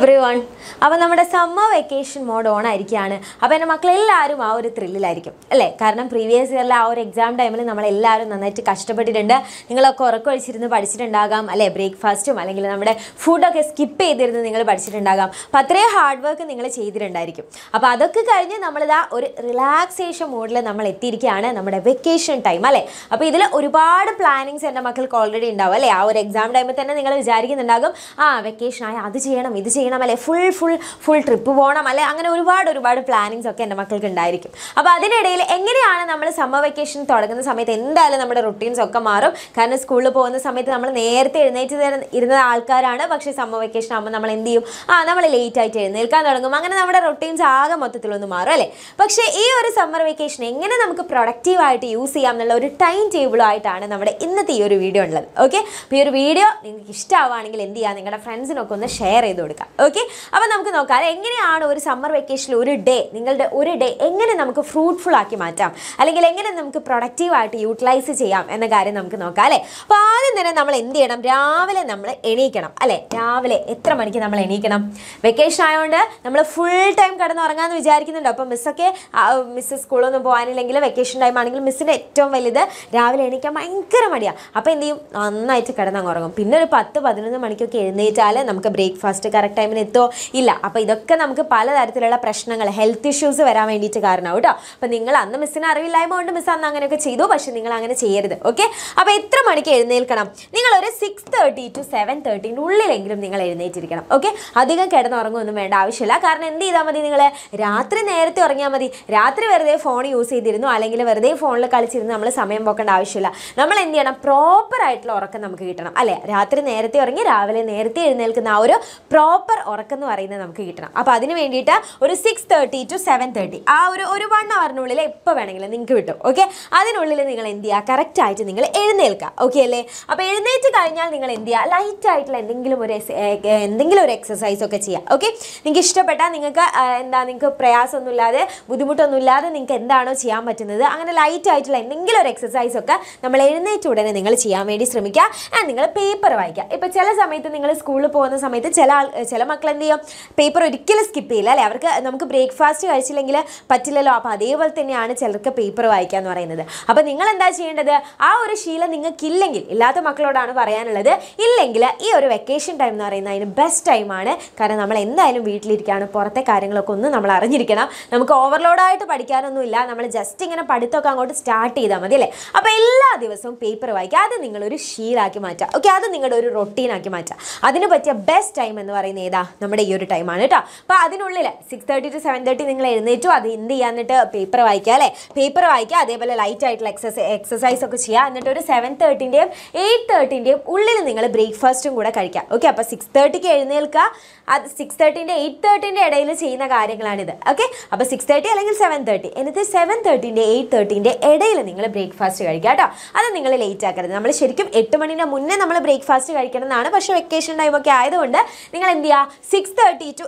every one അപ്പോൾ നമ്മുടെ summer vacation mode on ആയിരിക്കുകയാണ് അപ്പോൾ എൻ്റെ മക്കളെല്ലാവരും ആ ഒരു ത്രില്ലിലായിരിക്കും അല്ലേ കാരണം പ്രീവിയസ് ഇയറിലെ ആ ഒരു എക്സാം ടൈമിൽ നമ്മളെല്ലാവരും നന്നായിട്ട് കഷ്ടപ്പെട്ടിട്ടുണ്ട് നിങ്ങളൊക്കെ ഉറക്കമൊഴിച്ചിരുന്ന് പഠിച്ചിട്ടുണ്ടാകാം അല്ലേ ബ്രേക്ക്ഫാസ്റ്റും അല്ലെങ്കിൽ നമ്മുടെ ഫുഡൊക്കെ സ്കിപ്പ് ചെയ്തിരുന്ന് നിങ്ങൾ പഠിച്ചിട്ടുണ്ടാകാം അപ്പോൾ അത്രയും ഹാർഡ് വർക്ക് നിങ്ങൾ ചെയ്തിട്ടുണ്ടായിരിക്കും അപ്പോൾ അതൊക്കെ കഴിഞ്ഞ് നമ്മളിതാ ഒരു റിലാക്സേഷൻ മോഡിൽ നമ്മൾ എത്തിയിരിക്കുകയാണ് നമ്മുടെ വെക്കേഷൻ ടൈം അല്ലേ അപ്പോൾ ഇതിൽ ഒരുപാട് പ്ലാനിങ്സ് എൻ്റെ മക്കൾക്ക് ഓൾറെഡി ഉണ്ടാവും അല്ലേ ആ ഒരു എക്സാം ടൈമിൽ തന്നെ നിങ്ങൾ വിചാരിക്കുന്നുണ്ടാകും ആ വെക്കേഷൻ ആയ അത് ചെയ്യണം ഇത് ചെയ്യണം അല്ലെ ഫുൾ ഫുൾ ഫുൾ ട്രിപ്പ് പോകണം അല്ലെ അങ്ങനെ ഒരുപാട് ഒരുപാട് പ്ലാനിങ്സ് ഒക്കെ എൻ്റെ മക്കൾക്ക് ഉണ്ടായിരിക്കും അപ്പോൾ അതിനിടയിൽ എങ്ങനെയാണ് നമ്മൾ സമ്മർ വെക്കേഷൻ തുടങ്ങുന്ന സമയത്ത് എന്തായാലും നമ്മുടെ റുട്ടീൻസ് ഒക്കെ മാറും കാരണം സ്കൂളിൽ പോകുന്ന സമയത്ത് നമ്മൾ നേരത്തെ എഴുന്നേറ്റ് തരുന്ന- ഇരുന്ന ആൾക്കാരാണ് പക്ഷേ സമ്മർ വെക്കേഷൻ ആകുമ്പോൾ നമ്മൾ എന്ത് ചെയ്യും ആ നമ്മൾ ലേറ്റ് ആയിട്ട് എഴുന്നേൽക്കാൻ തുടങ്ങും അങ്ങനെ നമ്മുടെ റുട്ടീൻസ് ആകെ മൊത്തത്തിലൊന്ന് മാറും അല്ലേ പക്ഷേ ഈ ഒരു സമ്മർ വെക്കേഷൻ എങ്ങനെ നമുക്ക് പ്രൊഡക്റ്റീവായിട്ട് യൂസ് ചെയ്യാം എന്നുള്ള ഒരു ടൈം ടേബിളുമായിട്ടാണ് നമ്മുടെ ഇന്നത്തെ ഈ ഒരു വീഡിയോ ഉള്ളത് ഓക്കെ അപ്പോൾ ഈ ഒരു വീഡിയോ നിങ്ങൾക്ക് ഇഷ്ടമാവുകയാണെങ്കിൽ എന്ത് ചെയ്യുക നിങ്ങളുടെ ഫ്രണ്ട്സിനൊക്കെ ഒന്ന് ഷെയർ ചെയ്ത് കൊടുക്കുക ഓക്കെ അപ്പോൾ നമുക്ക് നോക്കാം അല്ലേ, എങ്ങനെയാണ് ഒരു സമ്മർ വെക്കേഷനിൽ ഒരു ഡേ നിങ്ങളുടെ ഒരു ഡേ എങ്ങനെ നമുക്ക് ഫ്രൂട്ട്ഫുൾ ആക്കി മാറ്റാം അല്ലെങ്കിൽ എങ്ങനെ നമുക്ക് പ്രൊഡക്റ്റീവായിട്ട് യൂട്ടിലൈസ് ചെയ്യാം എന്ന കാര്യം നമുക്ക് നോക്കാം അല്ലേ അപ്പോൾ ആദ്യം തന്നെ നമ്മൾ എന്ത് ചെയ്യണം രാവിലെ നമ്മൾ എണീക്കണം അല്ലേ രാവിലെ എത്ര മണിക്ക് നമ്മൾ എണീക്കണം വെക്കേഷൻ ആയതുകൊണ്ട് നമ്മൾ ഫുൾ ടൈം കിടന്നുറങ്ങാമെന്ന് വിചാരിക്കുന്നുണ്ട് അപ്പോൾ മിസ്സൊക്കെ മിസ്സ് സ്കൂളൊന്നും പോകാനില്ലെങ്കിൽ വെക്കേഷൻ ടൈം ആണെങ്കിൽ മിസ്സിൻ്റെ ഏറ്റവും വലുത് രാവിലെ എണീക്കാൻ ഭയങ്കര മടിയാണ് അപ്പോൾ എന്ത് ചെയ്യും നന്നായിട്ട് കിടന്നങ്ങ് ഉറങ്ങും പിന്നെ ഒരു പത്ത് പതിനൊന്ന് മണിക്കൊക്കെ എഴുന്നേറ്റാൽ നമുക്ക് ബ്രേക്ക്ഫാസ്റ്റ് കറക്റ്റ് ടൈമിന് എത്തോ ഇല്ല അപ്പോൾ ഇതൊക്കെ നമുക്ക് പലതരത്തിലുള്ള പ്രശ്നങ്ങൾ ഹെൽത്ത് ഇഷ്യൂസ് വരാൻ വേണ്ടിയിട്ട് കാരണമാവും കേട്ടോ അപ്പോൾ നിങ്ങൾ അന്ന് മിസ്സിന് അറിവില്ലായ്മ കൊണ്ട് മിസ് അന്ന് അങ്ങനെയൊക്കെ ചെയ്തു പക്ഷേ നിങ്ങൾ അങ്ങനെ ചെയ്യരുത് ഓക്കെ അപ്പോൾ എത്ര മണിക്ക് എഴുന്നേൽക്കണം നിങ്ങൾ ഒരു സിക്സ് തേർട്ടി ടു സെവൻ തേർട്ടീൻ്റെ ഉള്ളിലെങ്കിലും നിങ്ങൾ എഴുന്നേറ്റിരിക്കണം ഓക്കെ അധികം കിടന്നുറങ്ങുമൊന്നും വേണ്ട ആവശ്യമില്ല കാരണം എന്ത് ചെയ്താൽ മതി നിങ്ങൾ രാത്രി നേരത്തെ ഉറങ്ങിയാൽ മതി രാത്രി വെറുതെ ഫോൺ യൂസ് ചെയ്തിരുന്നു അല്ലെങ്കിൽ വെറുതെ ഫോണിൽ കളിച്ചിരുന്ന് നമ്മൾ സമയം പോക്കേണ്ട ആവശ്യമില്ല നമ്മൾ എന്ത് ചെയ്യണം പ്രോപ്പർ ആയിട്ടുള്ള ഉറക്കം നമുക്ക് കിട്ടണം അല്ലേ രാത്രി നേരത്തെ ഉറങ്ങി രാവിലെ നേരത്തെ എഴുന്നേൽക്കുന്ന ആ ഒരു പ്രോപ്പർ ഉറക്കം എന്ന് പറയുന്നത് നമുക്ക് കിട്ടണം അപ്പോൾ അതിന് വേണ്ടിയിട്ട് ഒരു six thirty to seven thirty ആ ഒരു ഒരു വൺ അവറിനുള്ളിൽ എപ്പോൾ വേണമെങ്കിലും നിങ്ങൾക്ക് കിട്ടും ഓക്കെ അതിനുള്ളിൽ നിങ്ങൾ എന്ത് ചെയ്യുക കറക്റ്റ് ആയിട്ട് നിങ്ങൾ എഴുന്നേൽക്കുക ഓക്കെ അല്ലേ അപ്പോൾ എഴുന്നേറ്റ് കഴിഞ്ഞാൽ നിങ്ങൾ എന്ത് ചെയ്യുക ലൈറ്റ് ആയിട്ടുള്ള എന്തെങ്കിലും ഒരു എസ്- ഏ, ഏ, എന്തെങ്കിലും ഒരു എക്സസൈസ് ഒക്കെ ചെയ്യുക ഓക്കെ നിങ്ങൾക്ക് ഇഷ്ടപ്പെട്ടാൽ നിങ്ങൾക്ക് ആ, എന്താ നിങ്ങൾക്ക് പ്രയാസമൊന്നുമില്ലാതെ ബുദ്ധിമുട്ടൊന്നുമില്ലാതെ നിങ്ങൾക്ക് എന്താണോ ചെയ്യാൻ പറ്റുന്നത് അങ്ങനെ ലൈറ്റ് ആയിട്ടുള്ള എന്തെങ്കിലും ഒരു എക്സസൈസ് ഒക്കെ നമ്മൾ എഴുന്നേറ്റ് ഉടനെ നിങ്ങൾ ചെയ്യാൻ വേണ്ടി ശ്രമിക്കുക ആൻഡ് നിങ്ങൾ പേപ്പർ വായിക്കുക ഇപ്പോൾ ചില സമയത്ത് നിങ്ങൾ സ്കൂളിൽ പോകുന്ന സമയത്ത് ചില ആൾ ചില മക്കൾ എന്ത് ചെയ്യും പേപ്പർ ഒരിക്കലും സ്കിപ്പ് ചെയ്യില്ല അല്ലേ അവർക്ക് നമുക്ക് ബ്രേക്ക്ഫാസ്റ്റ് കഴിച്ചില്ലെങ്കിൽ പറ്റില്ലല്ലോ അപ്പോൾ അതേപോലെ തന്നെയാണ് ചിലർക്ക് പേപ്പർ വായിക്കുക എന്ന് പറയുന്നത് അപ്പോൾ നിങ്ങൾ എന്താ ചെയ്യേണ്ടത് ആ ഒരു ശീലം നിങ്ങൾക്കില്ലെങ്കിൽ ഇല്ലാത്ത മക്കളോടാണ് പറയാനുള്ളത് ഇല്ലെങ്കിൽ ഈ ഒരു വെക്കേഷൻ ടൈം എന്ന് പറയുന്നത് അതിന് ബെസ്റ്റ് ടൈമാണ് കാരണം നമ്മൾ എന്തായാലും വീട്ടിലിരിക്കുകയാണ് പുറത്തെ കാര്യങ്ങളൊക്കെ ഒന്ന് നമ്മൾ അറിഞ്ഞിരിക്കണം നമുക്ക് ഓവർലോഡായിട്ട് പഠിക്കാനൊന്നുമില്ല നമ്മൾ ജസ്റ്റ് ഇങ്ങനെ പഠിത്തമൊക്കെ അങ്ങോട്ട് സ്റ്റാർട്ട് ചെയ്താൽ മതി അല്ലേ അപ്പോൾ എല്ലാ ദിവസവും പേപ്പർ വായിക്കുക അത് നിങ്ങളൊരു ശീലാക്കി മാറ്റുക ഓക്കെ അത് നിങ്ങളുടെ ഒരു റൊട്ടീനാക്കി മാറ്റുക അതിന് പറ്റിയ ബെസ്റ്റ് ടൈം എന്ന് പറയുന്നത് ഏതാ നമ്മുടെ ഈ ഒരു ടൈമാണ് കേട്ടോ അപ്പോൾ അതിനുള്ളിൽ six thirty to seven thirty നിങ്ങൾ എഴുന്നേറ്റു അത് എന്ത് ചെയ്യുക എന്നിട്ട് പേപ്പർ വായിക്കുക അല്ലേ പേപ്പർ വായിക്കുക അതേപോലെ ലൈറ്റ് ആയിട്ടുള്ള എക്സസൈസ് എക്സസൈസ് ഒക്കെ ചെയ്യുക എന്നിട്ട് ഒരു സെവൻ തേർട്ടിൻ്റെയും എയ്റ്റ് തേർട്ടിൻ്റെയും ഉള്ളിൽ നിങ്ങൾ ബ്രേക്ക്ഫാസ്റ്റും കൂടെ കഴിക്കുക ഓക്കെ അപ്പോൾ സിക്സ് തേർട്ടിക്ക് എഴുന്നേൽക്കുക അത് സിക്സ് തേർട്ടിൻ്റെ എയ്റ്റ് തേർട്ടിൻ്റെ ഇടയിൽ ചെയ്യുന്ന കാര്യങ്ങളാണിത് ഓക്കെ അപ്പോൾ സിക്സ് തേർട്ടി അല്ലെങ്കിൽ സെവൻ തേർട്ടി എന്നിട്ട് സെവൻ തേർട്ടിൻ്റെ എയ്റ്റ് തേർട്ടിൻ്റെ ഇടയിൽ നിങ്ങൾ ബ്രേക്ക്ഫാസ്റ്റ് കഴിക്കുക കേട്ടോ അത് നിങ്ങൾ ലേറ്റ് ആക്കരുത് നമ്മൾ ശരിക്കും എട്ട് മണിൻ്റെ മുന്നേ നമ്മൾ ബ്രേക്ക്ഫാസ്റ്റ് കഴിക്കണം എന്നാണ് പക്ഷേ വെക്കേഷൻ ടൈമൊക്കെ ആയതുകൊണ്ട് നിങ്ങൾ എന്ത് ചെയ്യുക six thirty to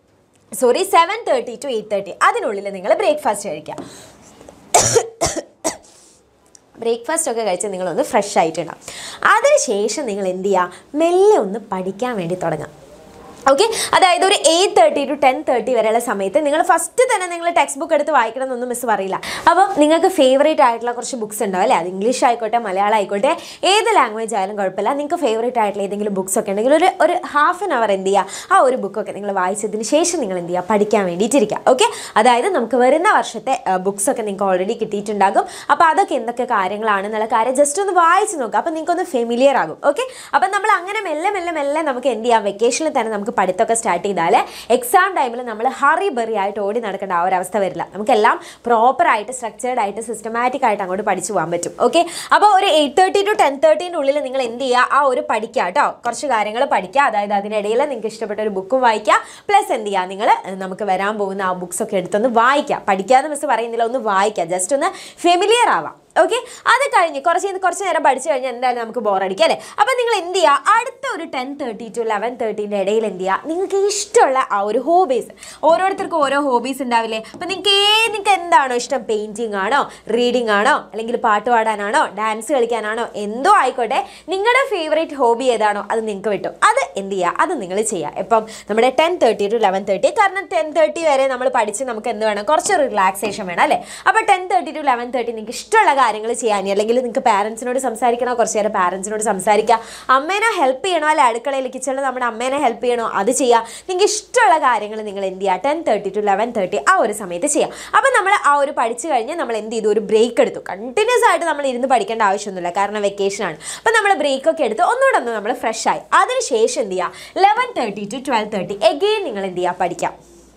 sorry seven thirty to eight thirty അതിനുള്ളിൽ നിങ്ങൾ ബ്രേക്ക്ഫാസ്റ്റ് കഴിക്കുക ബ്രേക്ക്ഫാസ്റ്റ് ഒക്കെ കഴിച്ച് നിങ്ങളൊന്ന് ഫ്രഷ് ആയിട്ടുണ്ടാവും അതിനുശേഷം നിങ്ങൾ എന്ത് ചെയ്യുക മെല്ലെ ഒന്ന് പഠിക്കാൻ വേണ്ടി തുടങ്ങാം ഓക്കെ അതായത് ഒരു eight thirty to ten thirty വരെയുള്ള സമയത്ത് നിങ്ങൾ ഫസ്റ്റ് തന്നെ നിങ്ങൾ ടെക്സ്റ്റ് ബുക്ക് എടുത്ത് വായിക്കണം എന്നൊന്നും മിസ് പറയില്ല അപ്പം നിങ്ങൾക്ക് ഫേവറേറ്റ് ആയിട്ടുള്ള കുറച്ച് ബുക്സ് ഉണ്ടാവും അല്ലേ അത് ഇംഗ്ലീഷ് ആയിക്കോട്ടെ മലയാളം ആയിക്കോട്ടെ ഏത് ലാംഗ്വേജ് ആയാലും കുഴപ്പമില്ല നിങ്ങൾക്ക് ഫേവറേറ്റ് ആയിട്ടുള്ള ഏതെങ്കിലും ബുക്സ് ഒക്കെ ഉണ്ടെങ്കിൽ ഒരു ഒരു ഹാഫ് ആൻ അവർ എന്ത് ചെയ്യുക ആ ഒരു ബുക്കൊക്കെ നിങ്ങൾ വായിച്ചതിന് ശേഷം നിങ്ങൾ എന്ത് ചെയ്യുക പഠിക്കാൻ വേണ്ടിയിട്ടിരിക്കുക ഓക്കെ അതായത് നമുക്ക് വരുന്ന വർഷത്തെ ബുക്സ് ഒക്കെ നിങ്ങൾക്ക് ഓൾറെഡി കിട്ടിയിട്ടുണ്ടാകും അപ്പോൾ അതൊക്കെ എന്തൊക്കെ കാര്യങ്ങളാണെന്നുള്ള കാര്യം ജസ്റ്റ് ഒന്ന് വായിച്ച് നോക്കുക അപ്പോൾ നിങ്ങൾക്കൊന്ന് ഫെമിലിയർ ആകും ഓക്കെ അപ്പം നമ്മൾ അങ്ങനെ മെല്ലെ മെല്ലെ മെല്ലെ നമുക്ക് എന്ത് ചെയ്യാം വെക്കേഷനിൽ തന്നെ നമുക്ക് പഠിത്തമൊക്കെ സ്റ്റാർട്ട് ചെയ്താൽ എക്സാം ടൈമിൽ നമ്മൾ ഹറി ബറി ആയിട്ട് ഓടി നടക്കേണ്ട ആ ഒരു അവസ്ഥ വരില്ല നമുക്കെല്ലാം പ്രോപ്പർ ആയിട്ട് സ്ട്രക്ചേർഡ് ആയിട്ട് സിസ്റ്റമാറ്റിക് ആയിട്ട് അങ്ങോട്ട് പഠിച്ചു പോകാൻ പറ്റും ഓക്കെ അപ്പോൾ ഒരു എയ്റ്റ് തേർട്ടി ടു ടെൻ തേർട്ടീൻ്റെ ഉള്ളിൽ നിങ്ങൾ എന്ത് ചെയ്യുക ആ ഒരു പഠിക്കുക കേട്ടോ കുറച്ച് കാര്യങ്ങൾ പഠിക്കുക അതായത് അതിനിടയിൽ നിങ്ങൾക്ക് ഇഷ്ടപ്പെട്ട ഒരു ബുക്കും വായിക്കുക പ്ലസ് എന്ത് ചെയ്യുക നിങ്ങൾ നമുക്ക് വരാൻ പോകുന്ന ആ ബുക്സ് ഒക്കെ എടുത്തൊന്ന് വായിക്കുക പഠിക്കാതെ മിസ് പറയുന്നില്ല ഒന്ന് വായിക്കുക ജസ്റ്റ് ഒന്ന് ഫെമിലിയർ ആവാം ഓക്കെ അത് കഴിഞ്ഞ് കുറച്ച് ഇത് കുറച്ച് നേരം പഠിച്ചു കഴിഞ്ഞാൽ എന്തായാലും നമുക്ക് ബോറടിക്കാം അല്ലേ അപ്പം നിങ്ങൾ എന്ത് ചെയ്യുക അടുത്ത ഒരു ടെൻ തേർട്ടി ടു ലെവൻ തേർട്ടീൻ്റെ ഇടയിൽ എന്ത് ചെയ്യുക നിങ്ങൾക്ക് ഇഷ്ടമുള്ള ആ ഒരു ഹോബീസ് ഓരോരുത്തർക്കും ഓരോ ഹോബീസ് ഉണ്ടാവില്ലേ അപ്പം നിങ്ങൾക്ക് ഏത് നിങ്ങൾക്ക് എന്താണോ ഇഷ്ടം പെയിൻറ്റിങ് ആണോ റീഡിംഗ് ആണോ അല്ലെങ്കിൽ പാട്ട് പാടാനാണോ ഡാൻസ് കളിക്കാനാണോ എന്തോ ആയിക്കോട്ടെ നിങ്ങളുടെ ഫേവറേറ്റ് ഹോബി ഏതാണോ അത് നിങ്ങൾക്ക് കിട്ടും അത് എന്ത് ചെയ്യുക അത് നിങ്ങൾ ചെയ്യുക ഇപ്പം നമ്മുടെ ten thirty to eleven thirty കാരണം ടെൻ തേർട്ടി വരെ നമ്മൾ പഠിച്ച് നമുക്ക് എന്ത് വേണം കുറച്ച് റിലാക്സേഷൻ വേണം അല്ലേ അപ്പോൾ ten thirty to eleven thirty നിങ്ങൾക്ക് ഇഷ്ടമുള്ള കാര്യങ്ങൾ ചെയ്യാൻ അല്ലെങ്കിൽ നിങ്ങൾക്ക് പാരൻസിനോട് സംസാരിക്കണോ കുറച്ച് നേരം പാരൻസിനോട് സംസാരിക്കുക അമ്മേനെ ഹെൽപ്പ് ചെയ്യണോ അല്ലെ അടുക്കളയിൽ കിച്ചണിൽ നമ്മുടെ അമ്മേനെ ഹെൽപ്പ് ചെയ്യണോ അത് ചെയ്യുക നിങ്ങൾക്ക് ഇഷ്ടമുള്ള കാര്യങ്ങൾ നിങ്ങൾ എന്ത് ചെയ്യുക ten thirty to eleven thirty ആ ഒരു സമയത്ത് ചെയ്യാം അപ്പം നമ്മൾ ആ ഒരു പഠിച്ചു കഴിഞ്ഞ് നമ്മൾ എന്ത് ചെയ്തു ഒരു ബ്രേക്ക് എടുത്തു കണ്ടിന്യൂസ് ആയിട്ട് നമ്മൾ ഇരുന്ന് പഠിക്കേണ്ട ആവശ്യമൊന്നുമില്ല കാരണം വെക്കേഷൻ ആണ് അപ്പം നമ്മൾ ബ്രേക്ക് ഒക്കെ എടുത്ത് ഒന്നുകൂടെ ഒന്ന് നമ്മൾ ഫ്രഷ് ആയി അതിനുശേഷം എന്ത് ചെയ്യുക eleven thirty to twelve thirty again നിങ്ങൾ എന്ത് ചെയ്യുക പഠിക്കാം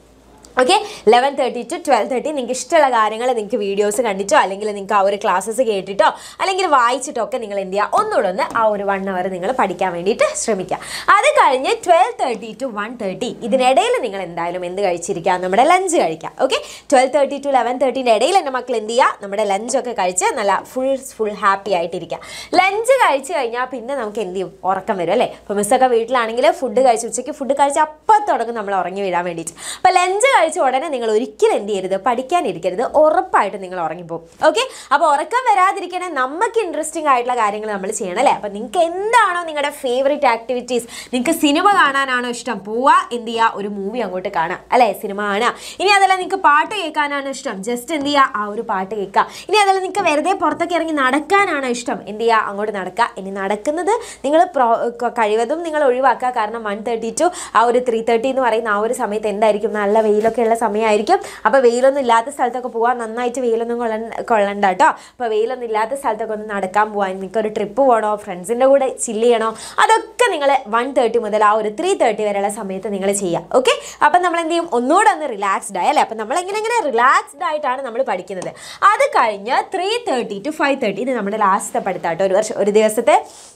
okay eleven thirty to twelve thirty നിങ്ങൾക്ക് ഇഷ്ടമുള്ള കാര്യങ്ങൾ നിങ്ങൾക്ക് വീഡിയോസ് കണ്ടിട്ടോ അല്ലെങ്കിൽ നിങ്ങൾക്ക് ആ ഒരു ക്ലാസ്സസ് കേട്ടിട്ടോ അല്ലെങ്കിൽ വായിച്ചിട്ടോ ഒക്കെ നിങ്ങൾ എന്ത് ചെയ്യുക ഒന്നുകൂടെ ഒന്ന് ആ ഒരു വൺ അവർ നിങ്ങൾ പഠിക്കാൻ വേണ്ടിയിട്ട് ശ്രമിക്കുക അത് കഴിഞ്ഞ് twelve thirty to one thirty ഇതിനിടയിൽ നിങ്ങൾ എന്തായാലും എന്ത് കഴിച്ചിരിക്കുക നമ്മുടെ ലഞ്ച് കഴിക്കുക okay twelve thirty to eleven തേർട്ടീൻ്റെ ഇടയിൽ എൻ്റെ മക്കൾ എന്ത് ചെയ്യുക നമ്മുടെ ലഞ്ചൊക്കെ കഴിച്ച് നല്ല ഫുൾ ഫുൾ ഹാപ്പി ആയിട്ടിരിക്കുക ലഞ്ച് കഴിച്ച് കഴിഞ്ഞാൽ പിന്നെ നമുക്ക് എന്ത് ചെയ്യും ഉറക്കം വരും അല്ലേ ഇപ്പോൾ മിസ്സൊക്കെ വീട്ടിലാണെങ്കിൽ ഫുഡ് കഴിച്ച് ഉച്ചയ്ക്ക് ഫുഡ് കഴിച്ച് അപ്പം തുടങ്ങും നമ്മൾ ഉറങ്ങി വീഴാൻ വേണ്ടിയിട്ട് അപ്പോൾ ലഞ്ച് കഴിച്ച ഉടനെ നിങ്ങൾ ഒരിക്കലും എന്ത് ചെയ്യരുത് പഠിക്കാനിരിക്കരുത് ഉറപ്പായിട്ട് നിങ്ങൾ ഉറങ്ങിപ്പോകും ഓക്കെ അപ്പോൾ ഉറക്കം വരാതിരിക്കണേ നമുക്ക് ഇൻട്രസ്റ്റിംഗ് ആയിട്ടുള്ള കാര്യങ്ങൾ നമ്മൾ ചെയ്യണം അല്ലേ അപ്പോൾ നിങ്ങൾക്ക് എന്താണോ നിങ്ങളുടെ ഫേവറേറ്റ് ആക്ടിവിറ്റീസ് നിങ്ങൾക്ക് സിനിമ കാണാനാണോ ഇഷ്ടം പോവുക എന്ത് ചെയ്യുക ഒരു മൂവി അങ്ങോട്ട് കാണാം അല്ലേ സിനിമ കാണുക ഇനി അതല്ല നിങ്ങൾക്ക് പാട്ട് കേൾക്കാനാണോ ഇഷ്ടം ജസ്റ്റ് എന്ത് ചെയ്യുക ആ ഒരു പാട്ട് കേൾക്കുക ഇനി അതല്ല നിങ്ങൾക്ക് വെറുതെ പുറത്തൊക്കെ ഇറങ്ങി നടക്കാനാണോ ഇഷ്ടം എന്ത് ചെയ്യുക അങ്ങോട്ട് നടക്കുക ഇനി നടക്കുന്നത് നിങ്ങൾ പ്രോ ക- കഴിവതും നിങ്ങൾ ഒഴിവാക്കുക കാരണം വൺ തേർട്ടി ടു ആ ഒരു ത്രീ തേർട്ടി എന്ന് പറയുന്ന ആ ഒരു സമയത്ത് എന്തായിരിക്കും നല്ല വെയിലൊക്കെ ഉള്ള സമയമായിരിക്കും അപ്പോൾ വെയിലൊന്നും ഇല്ലാത്ത സ്ഥലത്തൊക്കെ പോകാൻ നന്നായിട്ട് വെയിലൊന്നും കൊള്ള കൊള്ളണ്ട കേട്ടോ അപ്പോൾ വെയിലൊന്നും ഇല്ലാത്ത സ്ഥലത്തൊക്കെ ഒന്ന് നടക്കാൻ പോകാൻ നിങ്ങൾക്ക് ഒരു ട്രിപ്പ് പോകണോ ഫ്രണ്ട്സിൻ്റെ കൂടെ ചില്ല് ചെയ്യണോ അതൊക്കെ നിങ്ങൾ വൺ തേർട്ടി മുതൽ ആ ഒരു ത്രീ തേർട്ടി വരെയുള്ള സമയത്ത് നിങ്ങൾ ചെയ്യുക ഓക്കെ അപ്പം നമ്മൾ എന്ത് ചെയ്യും ഒന്നുകൂടെ ഒന്ന് റിലാക്സ്ഡ് ആയി അല്ലേ അപ്പം നമ്മളെങ്ങനെ ഇങ്ങനെ റിലാക്സ്ഡ് ആയിട്ടാണ് നമ്മൾ പഠിക്കുന്നത് അത് കഴിഞ്ഞ് three thirty to five thirty ഇത് നമ്മുടെ ലാസ്റ്റത്തെ പഠിത്താട്ടോ ഒരു വർഷം ഒരു ദിവസത്തെ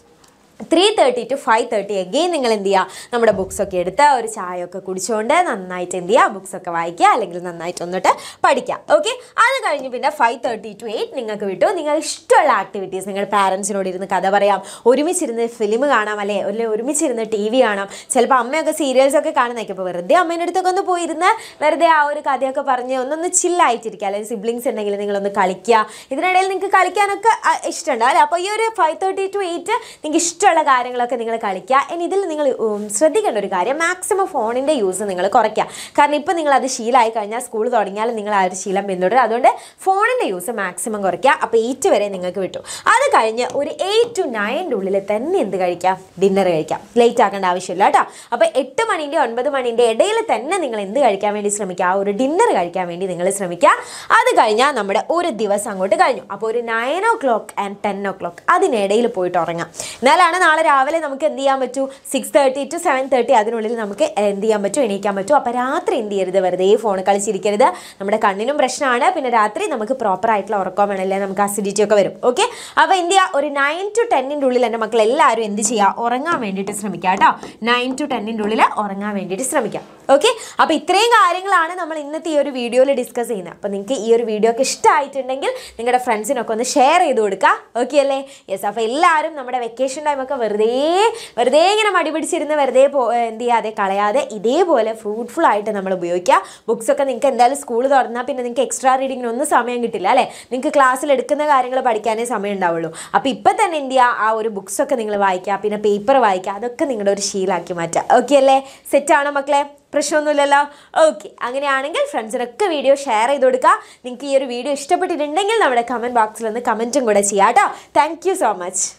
three thirty to five thirty again നിങ്ങൾ എന്ത് ചെയ്യുക നമ്മുടെ ബുക്സൊക്കെ എടുത്ത് ഒരു ചായയൊക്കെ കുടിച്ചുകൊണ്ട് നന്നായിട്ട് എന്ത് ചെയ്യുക ബുക്സൊക്കെ വായിക്കുക അല്ലെങ്കിൽ നന്നായിട്ട് ഒന്നിട്ട് പഠിക്കുക ഓക്കെ അത് കഴിഞ്ഞ് പിന്നെ ഫൈവ് തേർട്ടി ടു എയ്റ്റ് നിങ്ങൾക്ക് വിട്ടു നിങ്ങൾ ഇഷ്ടമുള്ള ആക്ടിവിറ്റീസ് നിങ്ങൾ പാരൻസിനോട് ഇരുന്ന് കഥ പറയാം ഒരുമിച്ചിരുന്ന് ഫിലിം കാണാം അല്ലേ അല്ലെങ്കിൽ ഒരുമിച്ചിരുന്ന് ടി വി കാണാം ചിലപ്പോൾ അമ്മയൊക്കെ സീരിയൽസ് ഒക്കെ കാണുന്നതൊക്കെ ഇപ്പോൾ വെറുതെ അമ്മേൻ്റെ അടുത്തൊക്കെ ഒന്ന് പോയിരുന്ന് വെറുതെ ആ ഒരു കഥയൊക്കെ പറഞ്ഞ് ഒന്നൊന്ന് ചില്ലായിട്ടിരിക്കുക അല്ലെങ്കിൽ സിബ്ലിങ്സ് ഉണ്ടെങ്കിൽ നിങ്ങളൊന്ന് കളിക്കുക ഇതിനിടയിൽ നിങ്ങൾക്ക് കളിക്കാനൊക്കെ ആ, ഇഷ്ടമുണ്ടോ അല്ലേ അപ്പോൾ ഈ ഒരു ഫൈവ് തേർട്ടി ടു എയ്റ്റ് നിങ്ങൾക്ക് ഇഷ്ടമുള്ള കാര്യങ്ങളൊക്കെ നിങ്ങൾ കളിക്കുക ഇനി ഇതിൽ നിങ്ങൾ ഉം, ശ്രദ്ധിക്കേണ്ട ഒരു കാര്യം മാക്സിമം ഫോണിൻ്റെ യൂസ് നിങ്ങൾ കുറയ്ക്കുക കാരണം ഇപ്പോൾ നിങ്ങൾ അത് ശീലമായി കഴിഞ്ഞാൽ സ്കൂൾ തുടങ്ങിയാലും നിങ്ങൾ ആ ഒരു ശീലം പിന്തുടരും അതുകൊണ്ട് ഫോണിൻ്റെ യൂസ് മാക്സിമം കുറയ്ക്കുക അപ്പോൾ എയ്റ്റ് വരെ നിങ്ങൾക്ക് വിട്ടു അത് കഴിഞ്ഞ് ഒരു എയ്റ്റ് ടു നയൻ്റെ ഉള്ളിൽ തന്നെ എന്ത് കഴിക്കാം ഡിന്നർ കഴിക്കാം ലേറ്റ് ആക്കേണ്ട ആവശ്യമില്ല കേട്ടോ അപ്പോൾ എട്ട് മണിൻ്റെ ഒൻപത് മണിൻ്റെ ഇടയിൽ തന്നെ നിങ്ങൾ എന്ത് കഴിക്കാൻ വേണ്ടി ശ്രമിക്കുക ആ ഒരു ഡിന്നർ കഴിക്കാൻ വേണ്ടി നിങ്ങൾ ശ്രമിക്കുക അത് കഴിഞ്ഞാൽ നമ്മുടെ ഒരു ദിവസം അങ്ങോട്ട് കഴിഞ്ഞു അപ്പോൾ ഒരു nine o'clock and ten o'clock അതിനിടയിൽ പോയിട്ട് ഉറങ്ങാം എന്നാലാണ് നാളെ രാവിലെ നമുക്ക് എന്ത് ചെയ്യാൻ പറ്റൂ six thirty to seven thirty അതിനുള്ളിൽ നമുക്ക് എന്ത് ചെയ്യാൻ പറ്റും എണീക്കാൻ പറ്റും അപ്പോൾ രാത്രി എന്ത് ചെയ്യരുത് വെറുതെ ഫോൺ കളിച്ചിരിക്കരുത് നമ്മുടെ കണ്ണിനും പ്രശ്നമാണ് പിന്നെ രാത്രി നമുക്ക് പ്രോപ്പർ ആയിട്ടുള്ള ഉറക്കം വേണമല്ലേ നമുക്ക് അസിഡിറ്റി ഒക്കെ വരും ഓക്കെ അപ്പോൾ എന്ത് ചെയ്യുക ഒരു നയൻ ടു ടെന്നിൻ്റെ ഉള്ളിൽ എൻ്റെ മക്കൾ എല്ലാവരും എന്ത് ചെയ്യുക ഉറങ്ങാൻ വേണ്ടിയിട്ട് ശ്രമിക്കുക കേട്ടോ നയൻ ടു ടെന്നിൻ്റെ ഉള്ളിൽ ഉറങ്ങാൻ വേണ്ടിയിട്ട് ശ്രമിക്കാം ഓക്കെ അപ്പോൾ ഇത്രയും കാര്യങ്ങളാണ് നമ്മൾ ഇന്നത്തെ ഈ ഒരു വീഡിയോയിൽ ഡിസ്കസ് ചെയ്യുന്നത് അപ്പോൾ നിങ്ങൾക്ക് ഈ ഒരു വീഡിയോ ഒക്കെ ഇഷ്ടമായിട്ടുണ്ടെങ്കിൽ നിങ്ങളുടെ ഫ്രണ്ട്സിനൊക്കെ ഒന്ന് ഷെയർ ചെയ്ത് കൊടുക്കുക ഓക്കെ അല്ലേ യെസ് അപ്പോൾ എല്ലാവരും നമ്മുടെ വെക്കേഷൻ ടൈമൊക്കെ വെറുതെ വെറുതെ ഇങ്ങനെ മടി പിടിച്ചിരുന്ന് വെറുതെ പോ എന്ത് ചെയ്യാതെ കളയാതെ ഇതേപോലെ ഫ്രൂട്ട്ഫുൾ ആയിട്ട് നമ്മൾ ഉപയോഗിക്കുക ബുക്സ് ഒക്കെ നിങ്ങൾക്ക് എന്തായാലും സ്കൂൾ തുറന്നാൽ പിന്നെ നിങ്ങൾക്ക് എക്സ്ട്രാ റീഡിങ്ങിന് ഒന്നും സമയം കിട്ടില്ല അല്ലേ നിങ്ങൾക്ക് ക്ലാസ്സിൽ എടുക്കുന്ന കാര്യങ്ങൾ പഠിക്കാനേ സമയം ഉണ്ടാവുള്ളൂ അപ്പോൾ ഇപ്പം തന്നെ എന്ത് ചെയ്യുക ആ ഒരു books ഒക്കെ നിങ്ങൾ വായിക്കുക പിന്നെ പേപ്പർ വായിക്കുക അതൊക്കെ നിങ്ങളുടെ ഒരു ശീലമാക്കി മാറ്റുക ഓക്കെ അല്ലേ സെറ്റാണോ മക്കളെ പ്രശ്നമൊന്നുമില്ലല്ലോ ഓക്കെ അങ്ങനെയാണെങ്കിൽ ഫ്രണ്ട്സിനൊക്കെ വീഡിയോ ഷെയർ ചെയ്ത് കൊടുക്കുക നിങ്ങൾക്ക് ഈ ഒരു വീഡിയോ ഇഷ്ടപ്പെട്ടിട്ടുണ്ടെങ്കിൽ നമ്മുടെ കമൻറ്റ് ബോക്സിൽ ഒന്ന് കമൻറ്റും കൂടെ ചെയ്യാം കേട്ടോ താങ്ക് യു സോ മച്ച്